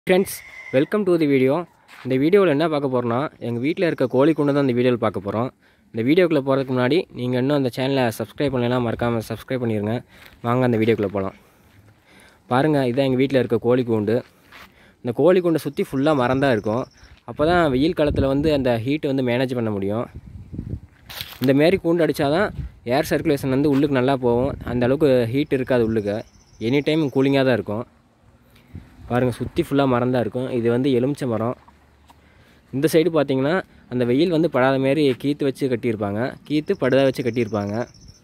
friends welcome to the video இந்த வீடியோவில் என்ன பார்க்க போகிறோன்னா எங்கள் வீட்டில் இருக்க கோழி கொண்டு தான் இந்த வீடியோவில் பார்க்க போகிறோம் இந்த வீடியோக்குள்ளே போகிறதுக்கு முன்னாடி நீங்கள் இன்னும் அந்த சேனலை சப்ஸ்கிரைப் பண்ணலைன்னா மறக்காமல் சப்ஸ்கிரைப் பண்ணிடுங்க வாங்க அந்த வீடியோக்குள்ளே போகலாம் பாருங்கள் இதான் எங்கள் வீட்டில் இருக்க கோழி கூண்டு இந்த கோழி கூண்டை சுற்றி ஃபுல்லாக மரம் தான் இருக்கும் அப்போ தான் வெயில் காலத்தில் வந்து அந்த ஹீட்டை வந்து மேனேஜ் பண்ண முடியும் இந்த மாரி கூண்டு அடித்தா தான் ஏர் சர்க்குலேஷன் வந்து உள்ளுக்கு நல்லா போகும் அந்த அளவுக்கு ஹீட் இருக்காது உள்ளுக்கு எனி டைம் கூலிங்காக தான் இருக்கும் பாருங்கள் சுற்றி ஃபுல்லாக மரம் தான் இருக்கும் இது வந்து எலுமிச்சை மரம் இந்த சைடு பார்த்தீங்கன்னா அந்த வெயில் வந்து படாத மாரி கீத்து வச்சு கட்டியிருப்பாங்க கீத்து படுதா வச்சு கட்டியிருப்பாங்க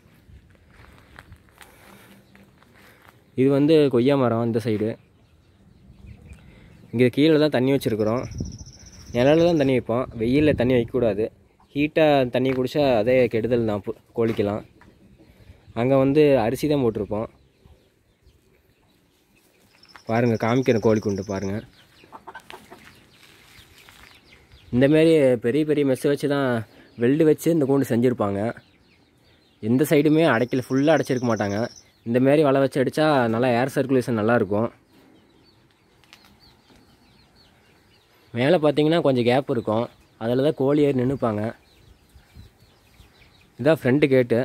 இது வந்து கொய்யா மரம் இந்த சைடு இங்கே கீழே தான் தண்ணி வச்சுருக்குறோம் நிழலில் தான் தண்ணி வைப்போம் வெயிலில் தண்ணி வைக்கக்கூடாது ஹீட்டாக தண்ணி குடித்தா அதே கெடுதல் தான் பு- கோழிக்கெல்லாம் அங்கே வந்து அரிசி தான் போட்டிருப்போம் பாருங்கள் காமிக்கிற கோழி குண்டு பாருங்கள் இந்தமாரி பெரிய பெரிய மெஸ் வச்சு தான் வெல்டு வச்சு இந்த கூண்டு செஞ்சுருப்பாங்க எந்த சைடுமே அடைக்கல ஃபுல்லாக அடைச்சிருக்க மாட்டாங்க இந்த மாதிரி வலை வச்சு அடித்தா நல்லா ஏர் சர்க்குலேஷன் நல்லாயிருக்கும் மேலே பார்த்தீங்கன்னா கொஞ்சம் கேப் இருக்கும் அதில் தான் கோழி ஏறி நின்றுப்பாங்க இதான் ஃப்ரண்ட்டு கேட்டு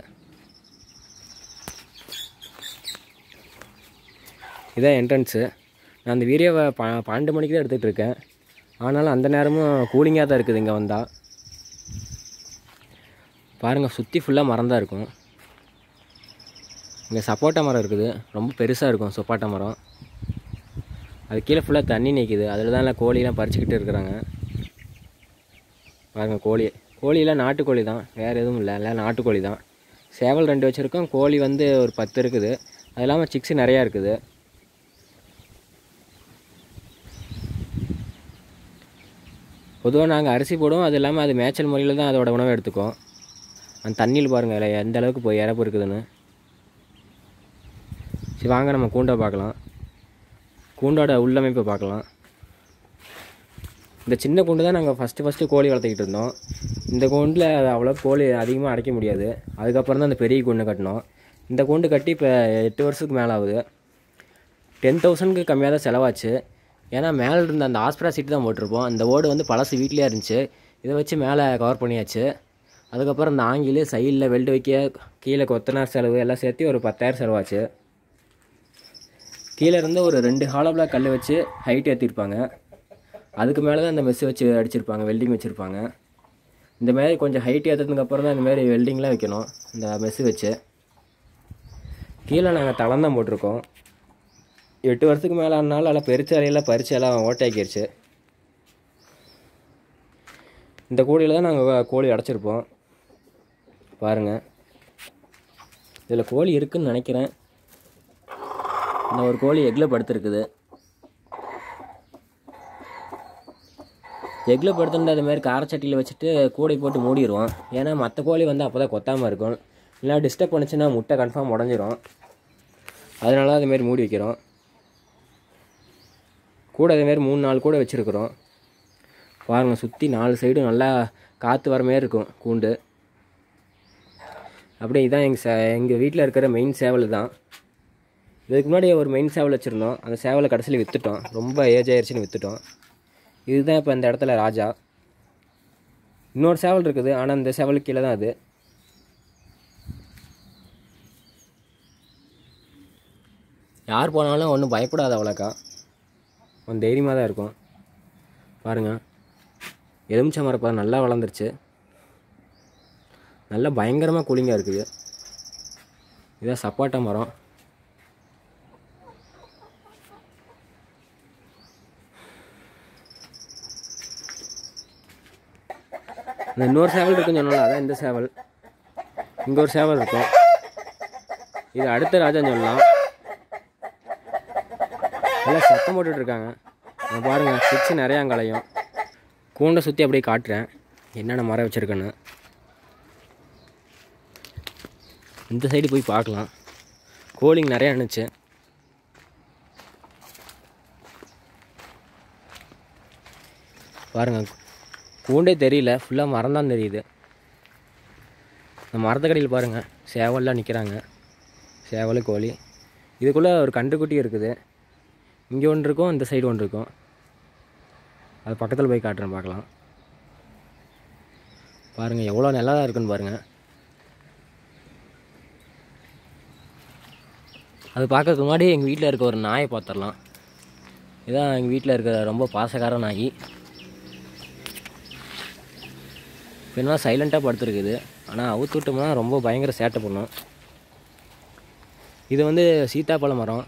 இதான் என்ட்ரன்ஸு நான் அந்த வீடியோவை ப பன்னெண்டு மணிக்கு தான் எடுத்துகிட்டு இருக்கேன் ஆனாலும் அந்த நேரமும் கூலிங்காக தான் இருக்குது இங்கே வந்தால் பாருங்கள் சுற்றி ஃபுல்லாக மரம் தான் இருக்கும் இங்கே சப்போட்டா மரம் இருக்குது ரொம்ப பெருசாக இருக்கும் சப்போட்டா மரம் அது கீழே ஃபுல்லாக தண்ணி நிற்கிது அதில் தான் எல்லாம் கோழிலாம் பறிச்சுக்கிட்டு இருக்கிறாங்க பாருங்கள் கோழி கோழியெல்லாம் நாட்டுக்கோழி தான் வேறு எதுவும் இல்லை எல்லாம் நாட்டுக்கோழி தான் சேவல் ரெண்டு வச்சுருக்கோம் கோழி வந்து ஒரு பத்து இருக்குது அது இல்லாமல் சிக்ஸு நிறையா இருக்குது பொதுவாக நாங்கள் அரிசி போடுவோம் அது இல்லாமல் அது மேய்ச்சல் முறையில் தான் அதோட உணவை எடுத்துக்கும் அந்த தண்ணியில் பாருங்கள் அதில் எந்த அளவுக்கு போய் இறப்பு இருக்குதுன்னு சரி வாங்க நம்ம கூண்டை பார்க்கலாம் கூண்டோட உள்ளமைப்பை பார்க்கலாம் இந்த சின்ன கூண்டு தான் நாங்கள் ஃபஸ்ட்டு ஃபஸ்ட்டு கோழி வளர்த்துக்கிட்டு இருந்தோம் இந்த கூண்டில் அவ்வளோ கோழி அதிகமாக அடைக்க முடியாது அதுக்கப்புறம் தான் அந்த பெரிய கூண்டு கட்டினோம் இந்த கூண்டு கட்டி இப்போ எட்டு வருஷத்துக்கு மேலே ஆகுது டென் தௌசண்ட்க்கு கம்மியாக தான் செலவாச்சு ஏன்னா மேலே இருந்த அந்த ஆஸ்பிரா சீட் தான் போட்டிருப்போம் அந்த ஓடு வந்து பழசு வீட்லேயே இருந்துச்சு இதை வச்சு மேலே கவர் பண்ணியாச்சு அதுக்கப்புறம் இந்த ஆங்கிலு சைடில் வெல்டு வைக்க கீழே கொத்தனார் செலவு எல்லாம் சேர்த்து ஒரு பத்தாயிரம் செலவாச்சு கீழே இருந்து ஒரு ரெண்டு ஹாலோ பிளாக் கல் வச்சு ஹைட் ஏற்றிருப்பாங்க அதுக்கு மேலே தான் இந்த மெஸ் வச்சு அடிச்சிருப்பாங்க வெல்டிங் வச்சுருப்பாங்க இந்த மாதிரி கொஞ்சம் ஹைட் ஏற்றதுக்கு அப்புறம் தான் இந்த மாதிரி வெல்டிங்லாம் வைக்கணும் இந்த மெஸ்ஸு வச்சு கீழே நாங்கள் தளம் தான் போட்டிருக்கோம் எட்டு வருஷத்துக்கு மேலே ஆனாலும் எல்லாம் பெருச்சு அறையெல்லாம் பறிச்சு எல்லாம் ஓட்டையாக்கிருச்சு இந்த கோழியில் தான் நாங்கள் கோழி அடைச்சிருப்போம் பாருங்கள் இதில் கோழி இருக்குன்னு நினைக்கிறேன் இந்த ஒரு கோழி எக்கில் படுத்துருக்குது எக்கில் படுத்துட்டு அது மாதிரி காரச்சட்டியில் வச்சுட்டு கூடை போட்டு மூடிடுவோம் ஏன்னா மற்ற கோழி வந்து அப்போ தான் கொத்தாமல் இருக்கும் இல்லை டிஸ்டர்ப் பண்ணுச்சுன்னா முட்டை கன்ஃபார்ம் உடஞ்சிரும் அதனால தான் அதுமாரி மூடி வைக்கிறோம் கூட அதேமாரி மூணு நாலு கூட வச்சுருக்குறோம் பாருங்கள் சுற்றி நாலு சைடும் நல்லா காற்று வர மாதிரி இருக்கும் கூண்டு அப்படியே இதான் எங்கள் சே எங்கள் வீட்டில் இருக்கிற மெயின் சேவல் தான் இதுக்கு முன்னாடி ஒரு மெயின் சேவல் வச்சுருந்தோம் அந்த சேவலை கடைசியில் விற்றுட்டோம் ரொம்ப ஏஜ் ஆயிடுச்சுன்னு விற்றுட்டோம் இதுதான் இப்போ இந்த இடத்துல ராஜா இன்னொரு சேவல் இருக்குது ஆனால் இந்த சேவலுக்கு கீழே தான் அது யார் போனாலும் ஒன்றும் பயப்படாத அவ்வளோக்கா கொஞ்சம் தைரியமாக தான் இருக்கும் பாருங்கள் எலுமிச்சை மரப்பா நல்லா வளர்ந்துருச்சு நல்லா பயங்கரமாக கூலிங்காக இருக்குது இதான் சப்பாட்டா மரம் இந்த இன்னொரு சேவல் இருக்குன்னு சொன்னால அதான் இந்த சேவல் இங்கே ஒரு சேவல் இருக்கும் இது அடுத்த ராஜான்னு சொல்லலாம் எல்லாம் சத்தம் போட்டுட்டு இருக்காங்க அங்க பாருங்க சிக்ஸ் நிறையா கலையும் கூண்டை சுற்றி அப்படியே காட்டுறேன் என்னென்ன மரம் வச்சுருக்கேன்னு இந்த சைடு போய் பார்க்கலாம் கோழிங்க நிறையா இருந்துச்சு பாருங்க கூண்டே தெரியல ஃபுல்லாக மரம் தான் தெரியுது இந்த மரத்துக்கடியில் பாருங்கள் சேவல்லாம் நிற்கிறாங்க சேவல் கோழி இதுக்குள்ளே ஒரு கன்றுக்குட்டி இருக்குது இங்கே ஒன்று இருக்கும் இந்த சைடு ஒன்று இருக்கும் அது பக்கத்தில் போய் காட்டுறேன் பார்க்கலாம் பாருங்கள் எவ்வளோ நல்லா இருக்குன்னு பாருங்கள் அது பார்க்கறதுக்கு முன்னாடி எங்கள் வீட்டில் இருக்க ஒரு நாயை பார்த்துடலாம் இதான் எங்கள் வீட்டில் இருக்க ரொம்ப பாசக்கார நாய் என்ன சைலண்ட்டாக படுத்துருக்குது ஆனால் அவுத்து விட்டோம்னா ரொம்ப பயங்கர சேட்டை பண்ணும் இது வந்து சீத்தாப்பழ மரம்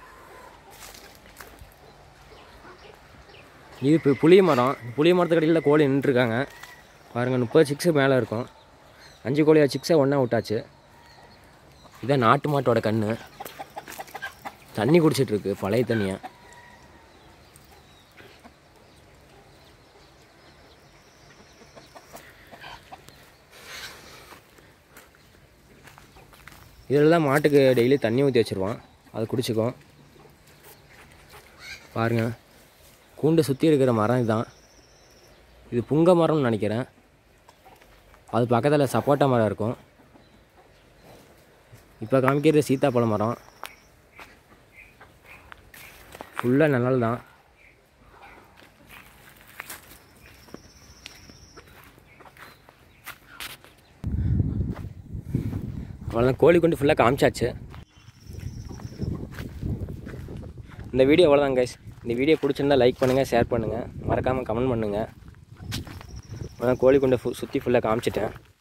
இது இப்போ புளிய மரம் புளிய மரத்துக்கடியில் கோழி நின்றுருக்காங்க பாருங்கள் முப்பது சிக்ஸு மேலே இருக்கும் அஞ்சு கோழியா சிக்ஸை ஒன்றா விட்டாச்சு இதான் நாட்டு மாட்டோட கன்று தண்ணி குடிச்சிட்ருக்கு பழைய தண்ணியை இதில் தான் மாட்டுக்கு டெய்லி தண்ணி ஊற்றி வச்சுருவான் அது குடிச்சிக்கும் பாருங்கள் கூண்டை சுற்றி இருக்கிற மரம் இதுதான் இது புங்க மரம்னு நினைக்கிறேன் அது பக்கத்தில் சப்போட்டா மரம் இருக்கும் இப்போ காமிக்கிறது சீத்தாப்பழ மரம் ஃபுல்லாக நிழல் தான் அவ்வளோதான் கோழி கொண்டு ஃபுல்லாக காமிச்சாச்சு இந்த வீடியோ அவ்வளோதான் கைஸ் இந்த வீடியோ பிடிச்சிருந்தா லைக் பண்ணுங்கள் ஷேர் பண்ணுங்கள் மறக்காமல் கமெண்ட் பண்ணுங்கள் அதான் கோழி கொண்டு ஃபு சுற்றி ஃபுல்லாக காமிச்சிட்டேன்